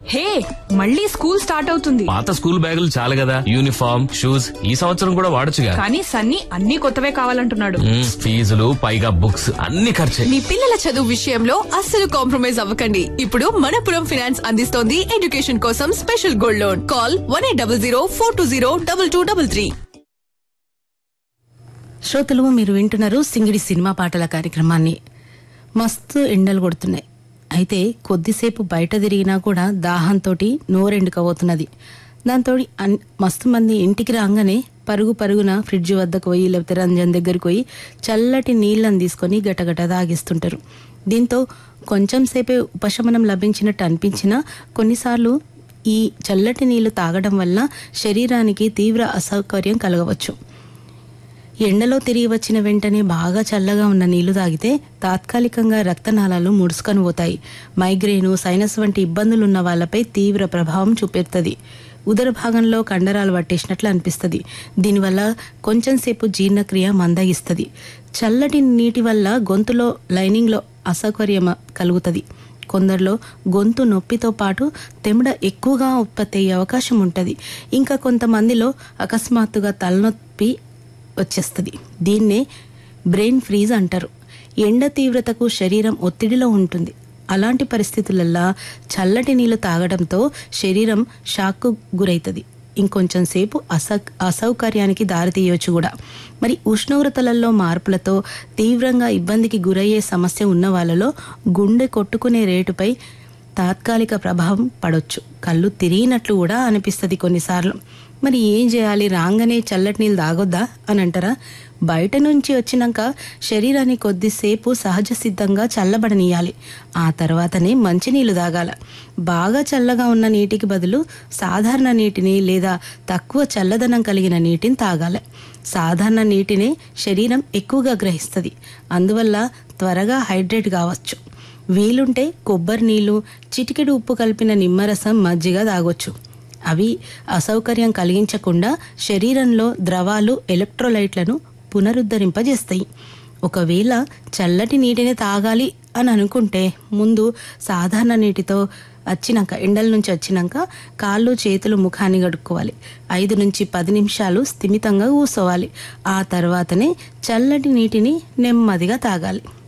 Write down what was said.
హే మళ్ళీ school start అవుతుంది పాత స్కూల్ బ్యాగులు చాలు కదా యూనిఫామ్ షూస్ ఈ సంవత్సరం కూడా వాడొచ్చుగా కానీ సన్నీ అన్ని కొత్తవే కావాలంటున్నాడు మ్మ్, ఫీజులు పైగా బుక్స్ అన్ని ఖర్చే మీ పిల్లల చదువు విషయంలో అస్సలు కాంప్రమైజ్ అవ్వకండి ఇప్పుడు మనపురం ఫైనాన్స్ అందిస్తోంది ఎడ్యుకేషన్ కోసం special gold loan call one eight double zero four two zero double two double three శ్రోతలు మీరు వింటున్నారు సింగిడి సినిమా పాటల కార్యక్రమాన్ని మస్తు ఎండలు కొడుతున్నాయి అయితే కొద్దిసేపు బయట తిరిగినా కూడా దాహంతో నోరెండుకపోతున్నది దాంతో మస్తు మంది ఇంటికి రాగానే పరుగు పరుగున ఫ్రిడ్జ్ వద్దకు పోయి లేకపోతే రంజన్ దగ్గరికి పోయి చల్లటి నీళ్ళని తీసుకొని గటగట తాగిస్తుంటారు దీంతో కొంచెం సేపే ఉపశమనం లభించినట్టు అనిపించినా కొన్నిసార్లు ఈ చల్లటి నీళ్లు తాగడం వల్ల శరీరానికి తీవ్ర అసౌకర్యం కలగవచ్చు ఎండలో తిరిగి వచ్చిన వెంటనే బాగా చల్లగా ఉన్న నీళ్లు తాగితే తాత్కాలికంగా రక్తనాళాలు ముడుచుకొని పోతాయి మైగ్రేను సైనస్ వంటి ఇబ్బందులు ఉన్న వాళ్ళపై తీవ్ర ప్రభావం చూపెడుతుంది ఉదర భాగంలో కండరాలు పట్టేసినట్లు అనిపిస్తుంది దీనివల్ల కొంచెం సేపు జీర్ణక్రియ మందగిస్తుంది చల్లటి నీటి వల్ల గొంతులో లైనింగ్లో అసౌకర్యం కలుగుతుంది కొందరిలో గొంతు నొప్పితో పాటు తెమిడ ఎక్కువగా ఉత్పత్తి అయ్యే అవకాశం ఉంటుంది ఇంకా కొంతమందిలో అకస్మాత్తుగా తలనొప్పి వచ్చేస్తుంది దీన్నే బ్రెయిన్ ఫ్రీజ్ అంటారు ఎండ తీవ్రతకు శరీరం ఒత్తిడిలో ఉంటుంది అలాంటి పరిస్థితులల్లో చల్లటి నీళ్లు తాగడంతో శరీరం షాక్కు గురవుతుంది ఇంకొంచెం సేపు అస అసౌకర్యానికి దారితీయవచ్చు కూడా మరి ఉష్ణోగ్రతలలో మార్పులతో తీవ్రంగా ఇబ్బందికి గురయ్యే సమస్య ఉన్న వాళ్ళలో గుండె కొట్టుకునే రేటుపై తాత్కాలిక ప్రభావం పడవచ్చు కళ్ళు తిరిగినట్లు కూడా అనిపిస్తుంది కొన్నిసార్లు మరి ఏం చేయాలి రాగానే చల్లటి నీళ్ళు తాగొద్దా అని అంటారా బయట నుంచి వచ్చినాక శరీరాన్ని కొద్దిసేపు సహజ సిద్ధంగా చల్లబడనీయాలి ఆ తర్వాతనే మంచినీళ్ళు తాగాల బాగా చల్లగా ఉన్న నీటికి బదులు సాధారణ నీటిని లేదా తక్కువ చల్లదనం కలిగిన నీటిని తాగాలి సాధారణ నీటినే శరీరం ఎక్కువగా గ్రహిస్తుంది అందువల్ల త్వరగా హైడ్రేట్ కావచ్చు వీలుంటే కొబ్బరి నీళ్లు చిటికెడు ఉప్పు కలిపిన నిమ్మరసం మజ్జిగ తాగొచ్చు అవి అసౌకర్యం కలిగించకుండా శరీరంలో ద్రవాలు ఎలక్ట్రోలైట్లను పునరుద్ధరింపజేస్తాయి ఒకవేళ చల్లటి నీటిని తాగాలి అని అనుకుంటే ముందు సాధారణ నీటితో వచ్చినాక ఎండల నుంచి వచ్చినాక కాళ్ళు చేతులు ముఖాన్ని కడుక్కోవాలి ఐదు నుంచి పది నిమిషాలు స్థిమితంగా కూసోవాలి ఆ తర్వాతనే చల్లటి నీటిని నెమ్మదిగా తాగాలి